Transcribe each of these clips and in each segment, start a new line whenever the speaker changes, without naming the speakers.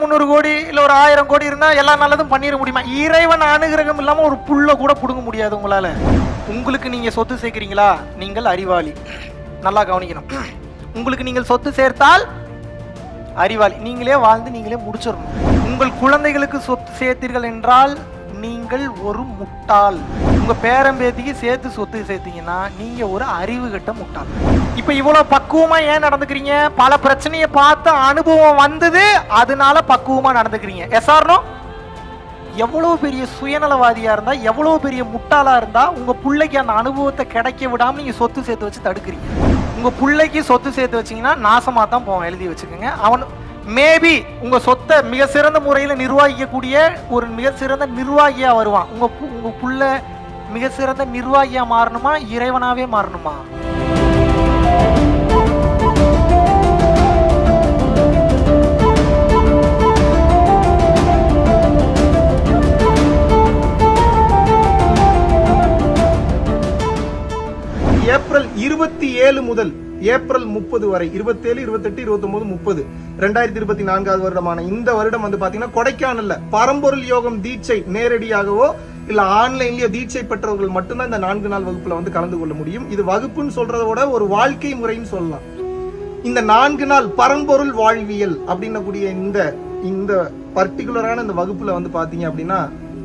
முந்நூறு கோடி இல்ல ஒரு ஆயிரம் கோடி இருந்தா எல்லா நல்லதும் பண்ணிட முடியுமா இறைவன் அனுகிரகம் இல்லாம ஒரு புல்ல கூட புடுங்க முடியாது உங்களால உங்களுக்கு நீங்க சொத்து சேர்க்கிறீங்களா நீங்கள் அறிவாளி நல்லா கவனிக்கணும் உங்களுக்கு நீங்கள் சொத்து சேர்த்தால் அறிவாளி நீங்களே வாழ்ந்து நீங்களே முடிச்சிடணும் உங்கள் குழந்தைகளுக்கு சொத்து சேர்த்தீர்கள் என்றால் நீங்கள் ஒரு முட்டாள் உங்க பேரம்பேத்திக்கு சேர்த்து சொத்து சேர்த்தீங்கன்னா நீங்க ஒரு அறிவு கட்ட முட்டாள் இப்ப இவ்வளவு பக்குவமா ஏன் நடந்துக்கிறீங்க பல பிரச்சனையை பார்த்த அனுபவம் வந்தது அதனால பக்குவமா நடந்துக்கிறீங்க எஸ்ஆர்னோ எவ்வளவு பெரிய சுயநலவாதியா இருந்தா எவ்வளவு பெரிய முட்டாளா இருந்தா உங்க பிள்ளைக்கு அந்த அனுபவத்தை கிடைக்க விடாம நீங்க சொத்து சேர்த்து வச்சு தடுக்கிறீங்க உங்க பிள்ளைக்கு சொத்து சேர்த்து வச்சீங்கன்னா நாசமா தான் போவோம் எழுதி வச்சுக்கோங்க அவன் மேபி உங்க சொத்தை மிக சிறந்த முறையில நிர்வகிக்கக்கூடிய ஒரு மிக சிறந்த நிர்வாகியா வருவான் உங்க பு- உங்க புள்ள மிக சிறந்த நிர்வாகியா மாறணுமா இறைவனாவே மாறணுமா
ஏப்ரல் இருபத்தி ஏழு முதல் ஏப்ரல் முப்பது வரை இருபத்தேழு இருபத்தெட்டு இருபத்தொன்பது முப்பது ரெண்டாயிரத்தி இருபத்தி நான்காவது வருடமான இந்த வருடம் வந்து பாத்தீங்கன்னா கொடைக்கானல்ல பரம்பொருள் யோகம் தீட்சை நேரடியாகவோ இல்ல ஆன்லைன்லயோ தீட்சை பெற்றவர்கள் மட்டும்தான் இந்த நான்கு நாள் வகுப்புல வந்து கலந்து கொள்ள முடியும் இது வகுப்புன்னு சொல்றதை விட ஒரு வாழ்க்கை முறைன்னு சொல்லலாம் இந்த நான்கு நாள் பரம்பொருள் வாழ்வியல் அப்படின்னக்கூடிய இந்த இந்த பர்டிகுலரான இந்த வகுப்புல வந்து பாத்தீங்க அப்படின்னா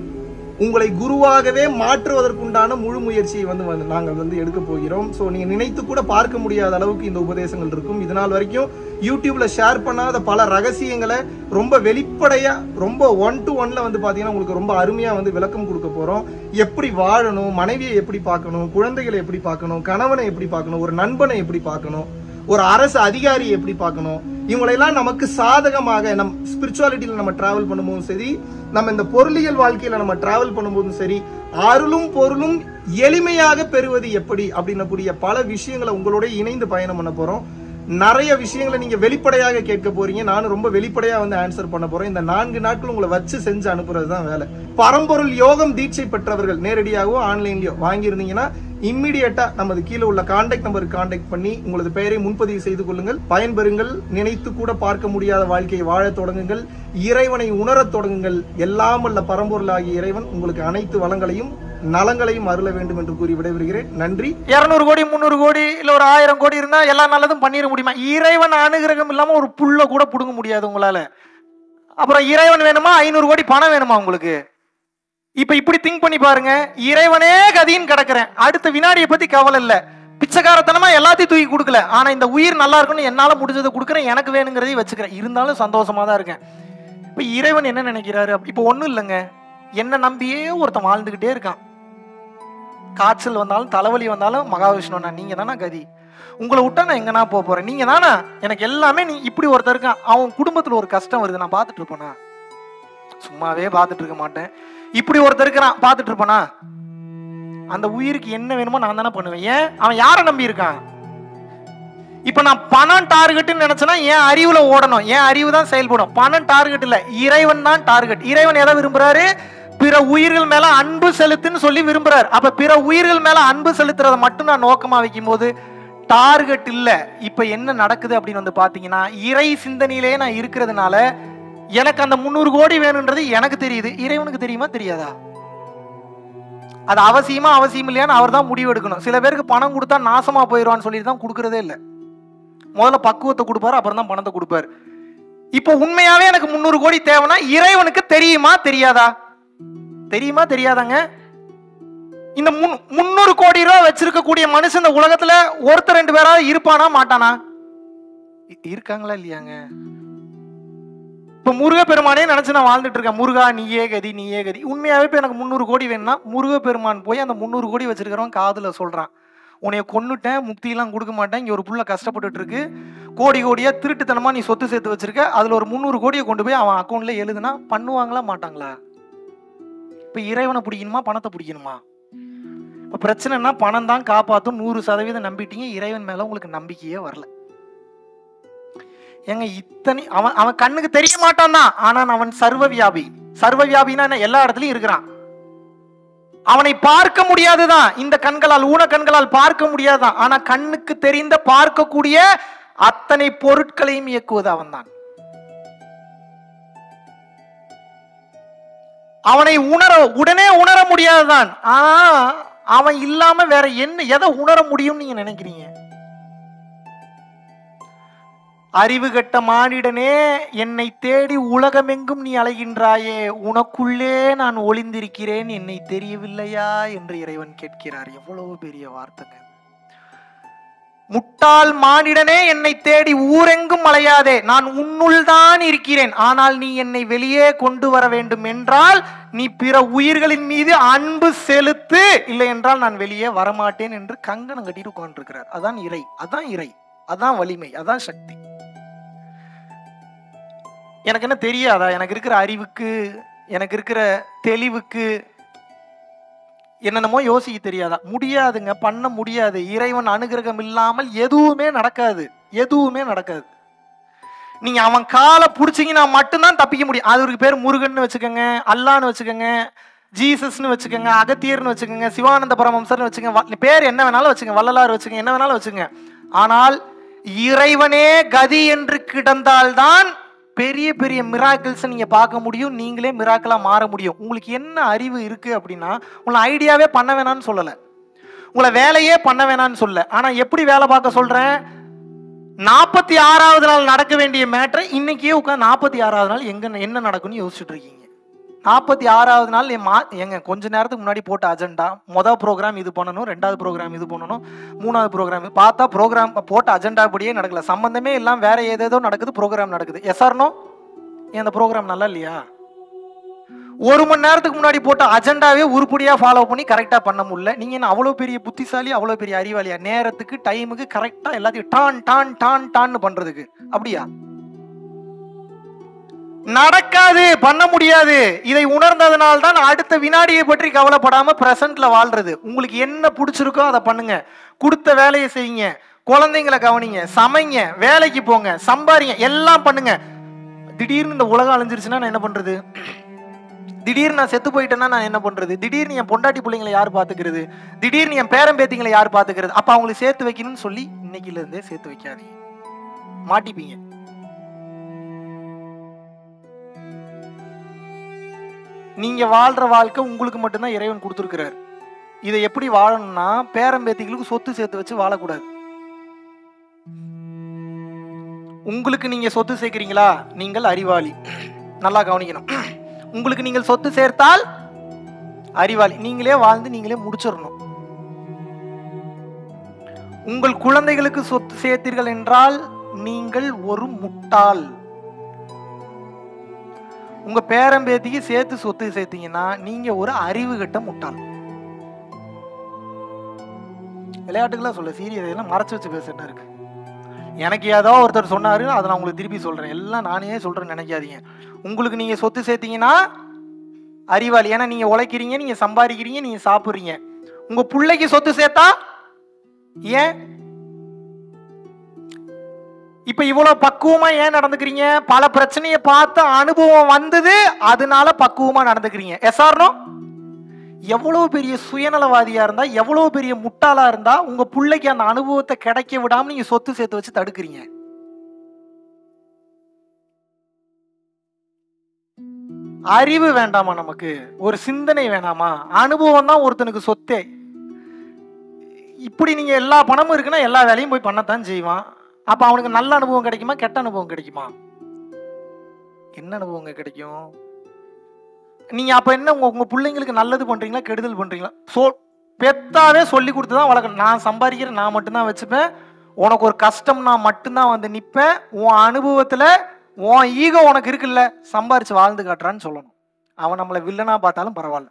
உங்களை குருவாகவே மாற்றுவதற்குண்டான முழு முயற்சியை வந்து வந்து நாங்கள் வந்து எடுக்க போகிறோம் ஸோ நீங்க நினைத்து கூட பார்க்க முடியாத அளவுக்கு இந்த உபதேசங்கள் இருக்கும் இது நாள் வரைக்கும் யூடியூப்ல ஷேர் பண்ணாத பல ரகசியங்களை ரொம்ப வெளிப்படையா ரொம்ப ஒன் டு ஒன்ல வந்து பாத்தீங்கன்னா உங்களுக்கு ரொம்ப அருமையா வந்து விளக்கம் கொடுக்க போறோம் எப்படி வாழணும் மனைவியை எப்படி பார்க்கணும் குழந்தைகளை எப்படி பார்க்கணும் கணவனை எப்படி பார்க்கணும் ஒரு நண்பனை எப்படி பார்க்கணும் ஒரு அரசு அதிகாரி எப்படி பார்க்கணும் இவங்களெல்லாம் நமக்கு சாதகமாக நம் ஸ்பிரிச்சுவாலிட்டியில நம்ம டிராவல் பண்ணும்போதும் சரி நம்ம இந்த பொருளியல் வாழ்க்கையில நம்ம டிராவல் பண்ணும்போதும் சரி அருளும் பொருளும் எளிமையாக பெறுவது எப்படி அப்படின்னக்கூடிய பல விஷயங்களை உங்களோட இணைந்து பயணம் பண்ண போறோம் நிறைய விஷயங்களை நீங்க வெளிப்படையாக கேட்க போறீங்க நானும் ரொம்ப வெளிப்படையா வந்து ஆன்சர் பண்ண போறேன் இந்த நான்கு நாட்கள் உங்களை வச்சு செஞ்சு அனுப்புறது தான் வேலை பரம்பொருள் யோகம் தீட்சை பெற்றவர்கள் நேரடியாகவோ ஆன்லைன்லயோ வாங்கியிருந்தீங்கன்னா இம்மிடியட்டா நமது கீழே உள்ள கான்டாக்ட் நம்பருக்கு கான்டாக்ட் பண்ணி உங்களது பெயரை முன்பதிவு செய்து கொள்ளுங்கள் பயன்பெறுங்கள் நினைத்து கூட பார்க்க முடியாத வாழ்க்கையை வாழத் தொடங்குங்கள் இறைவனை உணரத் தொடங்குங்கள் எல்லாம் அல்ல பரம்பொருளாகிய இறைவன் உங்களுக்கு அனைத்து வளங்களையும் நலங்களையும் அருள வேண்டும் என்று கூறி விடைபெறுகிறேன் நன்றி
இருநூறு கோடி முந்நூறு கோடி இல்ல ஒரு ஆயிரம் கோடி இருந்தா எல்லா நல்லதும் பண்ணிட முடியுமா இறைவன் அனுகிரகம் இல்லாம ஒரு புல்ல கூட புடுங்க முடியாது உங்களால அப்புறம் இறைவன் வேணுமா ஐநூறு கோடி பணம் வேணுமா உங்களுக்கு இப்ப இப்படி திங்க் பண்ணி பாருங்க இறைவனே கதின்னு கிடக்குறேன் அடுத்த வினாடியை பத்தி கவலை இல்ல பிச்சைக்காரத்தனமா எல்லாத்தையும் தூக்கி கொடுக்கல ஆனா இந்த உயிர் நல்லா இருக்கும்னு என்னால முடிஞ்சதை கொடுக்குறேன் எனக்கு வேணுங்கிறதையும் வச்சுக்கிறேன் இருந்தாலும் சந்தோஷமா தான் இருக்கேன் இப்ப இறைவன் என்ன நினைக்கிறாரு இப்ப ஒண்ணும் இல்லைங்க என்ன நம்பியே ஒருத்தன் வாழ்ந்துகிட்டே இருக்கான் காய்ச்சல் வந்தாலும் தலைவலி வந்தாலும் மகாவிஷ்ணுண்ணா நீங்க தானே கதி உங்களை விட்டா நான் எங்கனா போக போறேன் நீங்க தானே எனக்கு எல்லாமே நீ இப்படி ஒருத்தர் இருக்கான் அவன் குடும்பத்துல ஒரு கஷ்டம் வருது நான் பார்த்துட்டு இருப்பேனா சும்மாவே பார்த்துட்டு இருக்க மாட்டேன் இப்படி ஒருத்தர் இருக்கிறான் பார்த்துட்டு இருப்பேனா அந்த உயிருக்கு என்ன வேணுமோ நான் தானே பண்ணுவேன் ஏன் அவன் யாரை நம்பி இருக்கான் இப்ப நான் பணம் டார்கெட்னு நினைச்சேன்னா என் அறிவுல ஓடணும் என் அறிவு தான் செயல்படும் பணம் டார்கெட் இல்ல இறைவன் தான் டார்கெட் இறைவன் எதை விரும்புறாரு பிற உயிர்கள் மேல அன்பு செலுத்துன்னு சொல்லி விரும்புறாரு அப்ப பிற உயிர்கள் மேல அன்பு செலுத்துறதை மட்டும் நான் நோக்கமா வைக்கும் போது டார்கெட் இல்ல இப்ப என்ன நடக்குது அப்படின்னு வந்து பாத்தீங்கன்னா இறை சிந்தனையிலே நான் இருக்கிறதுனால எனக்கு அந்த முந்நூறு கோடி வேணுன்றது எனக்கு தெரியுது இறைவனுக்கு தெரியுமா தெரியாதா அது அவசியமா அவசியம் இல்லையான்னு அவர் தான் முடிவு எடுக்கணும் சில பேருக்கு பணம் கொடுத்தா நாசமா போயிடுவான்னு சொல்லிட்டு தான் கொடுக்கறதே இல்லை முதல்ல பக்குவத்தை கொடுப்பாரு அப்புறம் தான் பணத்தை கொடுப்பாரு இப்போ உண்மையாவே எனக்கு முந்நூறு கோடி தேவைன்னா இறைவனுக்கு தெரியுமா தெரியாதா தெரியுமா தெரியாதாங்க இந்த முன் முந்நூறு கோடி ரூபாய் வச்சிருக்கக்கூடிய மனுஷன் இந்த உலகத்துல ஒருத்தர் ரெண்டு பேராவது இருப்பானா மாட்டானா இ- இருக்காங்களா இல்லையாங்க இப்ப முருகப்பெருமானே நினைச்சு நான் வாழ்ந்துட்டு இருக்கேன் முருகா நீயே கதி நீயே கதி உண்மையாவே இப்ப எனக்கு முந்நூறு கோடி வேணும்னா முருகப்பெருமான் போய் அந்த முந்நூறு கோடி வச்சிருக்கிறவன் காதுல சொல்றான் உன்னைய கொன்னுட்டேன் முக்தியெல்லாம் கொடுக்க மாட்டேன் இங்க ஒரு புள்ள கஷ்டப்பட்டுட்டு இருக்கு கோடி கோடியா திருட்டுத்தனமா நீ சொத்து சேர்த்து வச்சிருக்க அதுல ஒரு முந்நூறு கோடியை கொண்டு போய் அவன் அக்கௌண்ட்ல எழுதுனா பண்ணுவாங்களா மாட்டாங்களா இப்ப இறைவனை பிடிக்கணுமா பணத்தை பிடிக்கணுமா இப்ப பிரச்சனைனா பணம் தான் காப்பாத்தும் நூறு சதவீதம் நம்பிட்டீங்க இறைவன் மேல உங்களுக்கு நம்பிக்கையே வரல ஏங்க இத்தனை அவன் அவன் கண்ணுக்கு தெரிய மாட்டான் தான் ஆனா அவன் சர்வ வியாபி சர்வ வியாபினா என்ன எல்லா இடத்துலயும் இருக்கிறான் அவனை பார்க்க முடியாதுதான் இந்த கண்களால் ஊன கண்களால் பார்க்க முடியாதுதான் ஆனா கண்ணுக்கு தெரிந்த பார்க்கக்கூடிய அத்தனை பொருட்களையும் இயக்குவது அவன்தான் அவனை உணர உடனே உணர முடியாதுதான் ஆனா அவன் இல்லாம வேற என்ன எதை உணர முடியும்னு நீங்க நினைக்கிறீங்க அறிவு கட்ட மானிடனே என்னை தேடி உலகமெங்கும் நீ அலைகின்றாயே உனக்குள்ளே நான் ஒளிந்திருக்கிறேன் என்னை தெரியவில்லையா என்று இறைவன் கேட்கிறார் எவ்வளவு பெரிய வார்த்தைங்க முட்டாள் மானிடனே என்னை தேடி ஊரெங்கும் அலையாதே நான் உன்னுள் தான் இருக்கிறேன் ஆனால் நீ என்னை வெளியே கொண்டு வர வேண்டும் என்றால் நீ பிற உயிர்களின் மீது அன்பு செலுத்து இல்லை என்றால் நான் வெளியே வரமாட்டேன் என்று கங்கணம் கட்டிட்டு உட்கார்ந்துருக்கிறார் அதான் இறை அதான் இறை அதான் வலிமை அதான் சக்தி எனக்கு என்ன தெரியாதா எனக்கு இருக்கிற அறிவுக்கு எனக்கு இருக்கிற தெளிவுக்கு என்னென்னமோ யோசிக்க தெரியாதா முடியாதுங்க பண்ண முடியாது இறைவன் அனுகிரகம் இல்லாமல் எதுவுமே நடக்காது எதுவுமே நடக்காது நீங்க அவன் காலை பிடிச்சிங்கன்னா மட்டும்தான் தப்பிக்க முடியும் அதுக்கு பேர் முருகன் வச்சுக்கோங்க அல்லான்னு வச்சுக்கோங்க ஜீசஸ்னு வச்சுக்கோங்க அகத்தியர்னு வச்சுக்கோங்க சிவானந்த பரமம்சர்னு வச்சுக்கோங்க வ- பேர் என்ன வேணாலும் வச்சுக்கோங்க வள்ளலார் வச்சுக்கோங்க என்ன வேணாலும் வச்சுக்கோங்க ஆனால் இறைவனே கதி என்று கிடந்தால்தான் பெரிய பெரிய மிராக்கிள்ஸை நீங்க பார்க்க முடியும் நீங்களே மிராக்கிளா மாற முடியும் உங்களுக்கு என்ன அறிவு இருக்கு அப்படின்னா உங்களை ஐடியாவே பண்ண வேணாம்னு சொல்லலை உங்களை வேலையே பண்ண வேணாம்னு சொல்ல ஆனா எப்படி வேலை பார்க்க சொல்றேன் நாற்பத்தி ஆறாவது நாள் நடக்க வேண்டிய மேட்டரை இன்னைக்கே உட்காந்து நாற்பத்தி ஆறாவது நாள் எங்க என்ன நடக்கும்னு யோசிச்சுட்டு இருக்கீங்க நாற்பத்தி ஆறாவது நாள் என் மா எங்க கொஞ்ச நேரத்துக்கு முன்னாடி போட்ட அஜெண்டா மொதல் ப்ரோக்ராம் இது பண்ணணும் ரெண்டாவது ப்ரோக்ராம் இது பண்ணணும் மூணாவது ப்ரோக்ராம் பார்த்தா ப்ரோக்ராம் போட்ட அஜெண்டா படியே நடக்கல சம்பந்தமே இல்லாம வேற ஏதேதோ நடக்குது ப்ரோக்ராம் நடக்குது எஸ்ஆர்னோ ஏன் அந்த ப்ரோக்ராம் நல்லா இல்லையா ஒரு மணி நேரத்துக்கு முன்னாடி போட்ட அஜெண்டாவே உருப்படியா ஃபாலோ பண்ணி கரெக்டா பண்ண முடியல நீங்க என்ன அவ்வளவு பெரிய புத்திசாலி அவ்வளவு பெரிய அறிவாளியா நேரத்துக்கு டைமுக்கு கரெக்டா எல்லாத்தையும் டான் டான் டான் டான்னு பண்றதுக்கு அப்படியா நடக்காது பண்ண முடியாது இதை உணர்ந்ததுனால தான் அடுத்த வினாடியை பற்றி கவலைப்படாம பிரசன்ட்ல வாழ்றது உங்களுக்கு என்ன பிடிச்சிருக்கோ அதை பண்ணுங்க கொடுத்த வேலையை செய்யுங்க குழந்தைங்களை கவனிங்க சமைங்க வேலைக்கு போங்க சம்பாரிங்க எல்லாம் பண்ணுங்க திடீர்னு இந்த உலகம் அழிஞ்சிருச்சுன்னா நான் என்ன பண்றது திடீர்னு நான் செத்து போயிட்டேன்னா நான் என்ன பண்றது திடீர்னு என் பொண்டாட்டி பிள்ளைங்களை யார் பாத்துக்கிறது திடீர்னு என் பேரன் பேத்திங்களை யார் பாத்துக்கிறது அப்ப அவங்களுக்கு சேர்த்து வைக்கணும்னு சொல்லி இன்னைக்குல இருந்தே சேர்த்து வைக்காதீங்க மாட்டிப்பீங்க நீங்க வாழ்ற வாழ்க்கை உங்களுக்கு மட்டும்தான் இறைவன் கொடுத்துருக்கிறார் இதை எப்படி வாழணும்னா பேரம்பேத்திகளுக்கு சொத்து சேர்த்து வச்சு வாழக்கூடாது உங்களுக்கு நீங்க சொத்து சேர்க்கிறீங்களா நீங்கள் அறிவாளி நல்லா கவனிக்கணும் உங்களுக்கு நீங்கள் சொத்து சேர்த்தால் அறிவாளி நீங்களே வாழ்ந்து நீங்களே முடிச்சிடணும் உங்கள் குழந்தைகளுக்கு சொத்து சேர்த்தீர்கள் என்றால் நீங்கள் ஒரு முட்டாள் உங்க பேரம்பேத்திக்கு சேர்த்து சொத்து சேர்த்தீங்கன்னா நீங்க ஒரு அறிவு கட்ட முட்டாள் விளையாட்டுக்கெல்லாம் சொல்ல சீரியஸ் எல்லாம் மறைச்சு வச்சு பேசுறதா இருக்கு எனக்கு ஏதோ ஒருத்தர் சொன்னாரு அதை நான் உங்களுக்கு திருப்பி சொல்றேன் எல்லாம் நானே சொல்றேன்னு நினைக்காதீங்க உங்களுக்கு நீங்க சொத்து சேர்த்தீங்கன்னா அறிவாளி ஏன்னா நீங்க உழைக்கிறீங்க நீங்க சம்பாதிக்கிறீங்க நீங்க சாப்பிடுறீங்க உங்க பிள்ளைக்கு சொத்து சேர்த்தா ஏன் இப்ப இவ்வளவு பக்குவமா ஏன் நடந்துக்கிறீங்க பல பிரச்சனையை பார்த்து அனுபவம் வந்தது அதனால பக்குவமா நடந்துக்கிறீங்க எஸ்ஆர்னோ எவ்வளவு பெரிய சுயநலவாதியா இருந்தா எவ்வளவு பெரிய முட்டாளா இருந்தா உங்க பிள்ளைக்கு அந்த அனுபவத்தை கிடைக்க விடாம நீங்க சொத்து சேர்த்து வச்சு தடுக்கிறீங்க அறிவு வேண்டாமா நமக்கு ஒரு சிந்தனை வேணாமா அனுபவம் தான் ஒருத்தனுக்கு சொத்தே இப்படி நீங்க எல்லா பணமும் இருக்குன்னா எல்லா வேலையும் போய் பண்ணத்தான் செய்வான் அப்ப அவனுக்கு நல்ல அனுபவம் கிடைக்குமா கெட்ட அனுபவம் கிடைக்குமா என்ன அனுபவங்க கிடைக்கும் நீங்க அப்ப என்ன உங்க உங்க பிள்ளைங்களுக்கு நல்லது பண்றீங்களா கெடுதல் பண்றீங்களா சோ பெத்தாவே சொல்லி கொடுத்து தான் வளர்க்கணும் நான் சம்பாதிக்கிறேன் நான் மட்டும்தான் வச்சுப்பேன் உனக்கு ஒரு கஷ்டம் நான் மட்டும்தான் வந்து நிப்பேன் உன் அனுபவத்துல உன் ஈகோ உனக்கு இருக்குல்ல சம்பாரிச்சு வாழ்ந்து காட்டுறான்னு சொல்லணும் அவன் நம்மளை வில்லனா பார்த்தாலும் பரவாயில்ல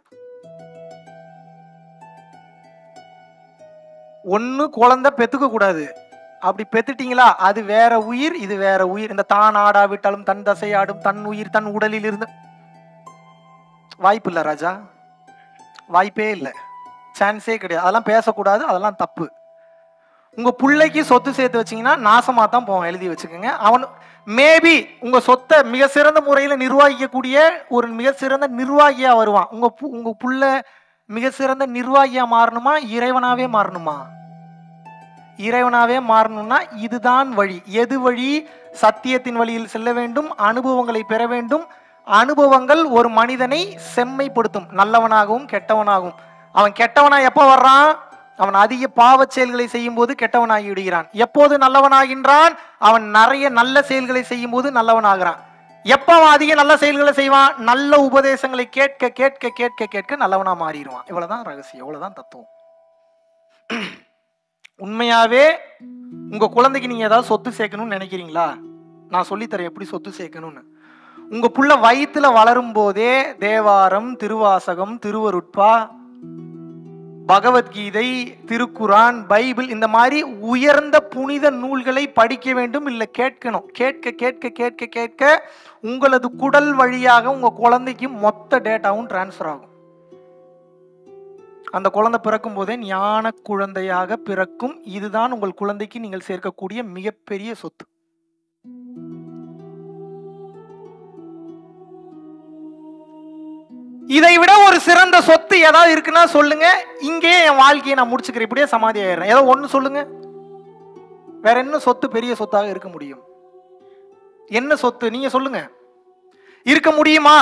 ஒண்ணு குழந்தை பெத்துக்க கூடாது அப்படி பெத்துட்டீங்களா அது வேற உயிர் இது வேற உயிர் இந்த தான் ஆடாவிட்டாலும் தன் தசை ஆடும் தன் உயிர் தன் உடலில் இருந்து வாய்ப்பு இல்லை ராஜா வாய்ப்பே இல்லை சான்ஸே கிடையாது அதெல்லாம் பேசக்கூடாது அதெல்லாம் தப்பு உங்க பிள்ளைக்கு சொத்து சேர்த்து வச்சீங்கன்னா நாசமா தான் போவோம் எழுதி வச்சுக்கோங்க அவன் மேபி உங்க சொத்தை மிக சிறந்த முறையில் நிர்வகிக்கக்கூடிய ஒரு மிக சிறந்த நிர்வாகியா வருவான் உங்க பு- உங்க புள்ள மிக சிறந்த நிர்வாகியா மாறணுமா இறைவனாவே மாறணுமா இறைவனாவே மாறணும்னா இதுதான் வழி எது வழி சத்தியத்தின் வழியில் செல்ல வேண்டும் அனுபவங்களை பெற வேண்டும் அனுபவங்கள் ஒரு மனிதனை செம்மைப்படுத்தும் நல்லவனாகவும் கெட்டவனாகவும் அவன் கெட்டவனா எப்போ வர்றான் அவன் அதிக பாவச் செயல்களை செய்யும் போது கெட்டவனாகி விடுகிறான் எப்போது நல்லவனாகின்றான் அவன் நிறைய நல்ல செயல்களை செய்யும் போது நல்லவனாகிறான் எப்ப அவன் அதிக நல்ல செயல்களை செய்வான் நல்ல உபதேசங்களை கேட்க கேட்க கேட்க கேட்க நல்லவனா மாறிடுவான் இவ்வளவுதான் ரகசியம் இவ்வளவுதான் தத்துவம் உண்மையாவே உங்க குழந்தைக்கு நீங்க ஏதாவது சொத்து சேர்க்கணும்னு நினைக்கிறீங்களா நான் சொல்லித்தரேன் எப்படி சொத்து சேர்க்கணும்னு உங்க புள்ள வயித்துல வளரும் போதே தேவாரம் திருவாசகம் திருவருட்பா பகவத்கீதை திருக்குரான் பைபிள் இந்த மாதிரி உயர்ந்த புனித நூல்களை படிக்க வேண்டும் இல்லை கேட்கணும் கேட்க கேட்க கேட்க கேட்க உங்களது குடல் வழியாக உங்க குழந்தைக்கு மொத்த டேட்டாவும் டிரான்ஸ்ஃபர் ஆகும் அந்த குழந்தை பிறக்கும் போதே ஞான குழந்தையாக பிறக்கும் இதுதான் உங்கள் குழந்தைக்கு நீங்கள் சேர்க்கக்கூடிய மிகப்பெரிய சொத்து இதை விட ஒரு சிறந்த சொத்து ஏதாவது இருக்குன்னா சொல்லுங்க இங்கேயே என் வாழ்க்கையை நான் முடிச்சுக்கிறேன் இப்படியே சமாதி ஆயிடுறேன் ஏதோ ஒன்று சொல்லுங்க வேற என்ன சொத்து பெரிய சொத்தாக இருக்க முடியும் என்ன சொத்து நீங்க சொல்லுங்க இருக்க முடியுமா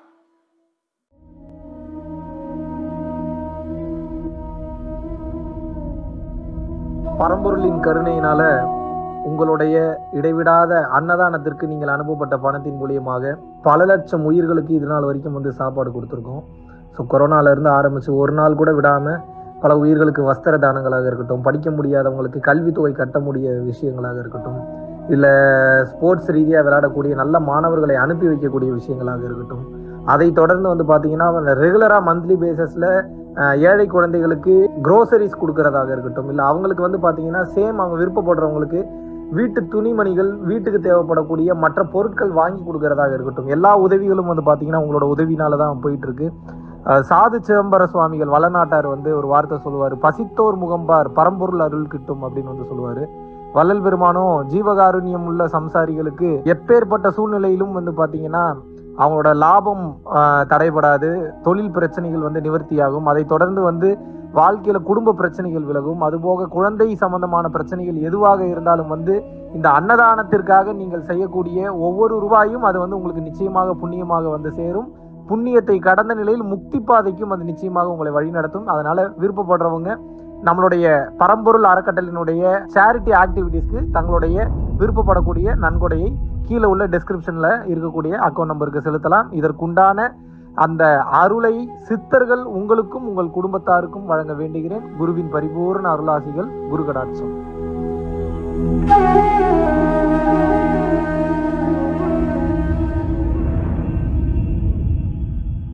பரம்பொருளின் கருணையினால உங்களுடைய இடைவிடாத அன்னதானத்திற்கு நீங்கள் அனுப்பப்பட்ட பணத்தின் மூலியமாக பல லட்சம் உயிர்களுக்கு இது நாள் வரைக்கும் வந்து சாப்பாடு கொடுத்துருக்கோம் ஸோ கொரோனால இருந்து ஆரம்பிச்சு ஒரு நாள் கூட விடாம பல உயிர்களுக்கு வஸ்திர தானங்களாக இருக்கட்டும் படிக்க முடியாதவங்களுக்கு கல்வித்தொகை கட்ட முடிய விஷயங்களாக இருக்கட்டும் இல்லை ஸ்போர்ட்ஸ் ரீதியாக விளையாடக்கூடிய நல்ல மாணவர்களை அனுப்பி வைக்கக்கூடிய விஷயங்களாக இருக்கட்டும் அதை தொடர்ந்து வந்து பார்த்தீங்கன்னா ரெகுலராக மந்த்லி பேசிஸில் ஏழை குழந்தைகளுக்கு க்ரோசரிஸ் கொடுக்கறதாக இருக்கட்டும் இல்லை அவங்களுக்கு வந்து பார்த்தீங்கன்னா சேம் அவங்க விருப்பப்படுறவங்களுக்கு வீட்டு துணிமணிகள் வீட்டுக்கு தேவைப்படக்கூடிய மற்ற பொருட்கள் வாங்கி கொடுக்கறதாக இருக்கட்டும் எல்லா உதவிகளும் வந்து பார்த்தீங்கன்னா உங்களோட உதவினால தான் போயிட்டு இருக்கு அஹ் சாது சிதம்பர சுவாமிகள் வளநாட்டார் வந்து ஒரு வார்த்தை சொல்லுவார் பசித்தோர் முகம்பார் பரம்பொருள் அருள் கிட்டும் அப்படின்னு வந்து சொல்லுவாரு வள்ளல் பெருமானும் ஜீவகாருண்யம் உள்ள சம்சாரிகளுக்கு எப்பேற்பட்ட சூழ்நிலையிலும் வந்து பார்த்தீங்கன்னா அவங்களோட லாபம் ஆஹ், தடைபடாது தொழில் பிரச்சனைகள் வந்து நிவர்த்தியாகும் அதை தொடர்ந்து வந்து வாழ்க்கையில குடும்ப பிரச்சனைகள் விலகும் அதுபோக குழந்தை சம்பந்தமான பிரச்சனைகள் எதுவாக இருந்தாலும் வந்து இந்த அன்னதானத்திற்காக நீங்கள் செய்யக்கூடிய ஒவ்வொரு ரூபாயும் அது வந்து உங்களுக்கு நிச்சயமாக புண்ணியமாக வந்து சேரும் புண்ணியத்தை கடந்த நிலையில் முக்தி பாதைக்கும் அது நிச்சயமாக உங்களை வழிநடத்தும் அதனால விருப்பப்படுறவங்க நம்மளுடைய பரம்பொருள் அறக்கட்டளினுடைய சேரிட்டி ஆக்டிவிட்டீஸ்க்கு தங்களுடைய விருப்பப்படக்கூடிய நன்கொடையை கீழே உள்ள டெஸ்கிரிப்ஷன்ல இருக்கக்கூடிய அக்கௌண்ட் நம்பருக்கு செலுத்தலாம் இதற்குண்டான அந்த அருளை சித்தர்கள் உங்களுக்கும் உங்கள் குடும்பத்தாருக்கும் வழங்க வேண்டுகிறேன் குருவின் பரிபூர்ண அருளாசிகள் குரு கடாட்சம்